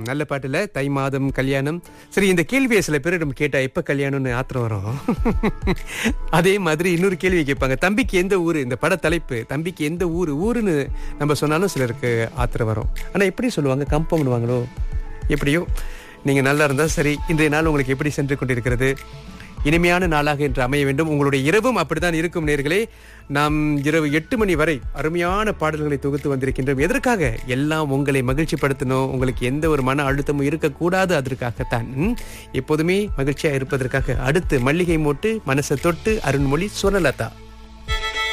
நல்ல பாட்டுல தை மாதம் கல்யாணம் சரி இந்த கேள்வியை சில பேரிடம் கேட்டா எப்ப கல்யாணம்னு ஆத்திரம் வரும் அதே மாதிரி இன்னொரு கேள்வி கேட்பாங்க தம்பிக்கு எந்த ஊரு இந்த பட தலைப்பு தம்பிக்கு எந்த ஊரு ஊருன்னு நம்ம சொன்னாலும் சிலருக்கு ஆத்திரம் வரும் ஆனா எப்படி சொல்லுவாங்க கம்பம் பண்ணுவாங்களோ எப்படியோ நீங்க நல்லா இருந்தா சரி இன்றைய நாள் உங்களுக்கு எப்படி சென்று கொண்டிருக்கிறது இனிமையான நாளாக இன்று அமைய வேண்டும் உங்களுடைய இரவும் அப்படித்தான் இருக்கும் நேர்களே நாம் இரவு எட்டு மணி வரை அருமையான பாடல்களை தொகுத்து வந்திருக்கின்றோம் எதற்காக எல்லாம் உங்களை மகிழ்ச்சிப்படுத்தணும் உங்களுக்கு எந்த ஒரு மன அழுத்தமும் இருக்கக்கூடாது அதற்காகத்தான் ம்? எப்போதுமே மகிழ்ச்சியா இருப்பதற்காக அடுத்து மல்லிகை மோட்டு மனசை தொட்டு அருண்மொழி சுவனலதா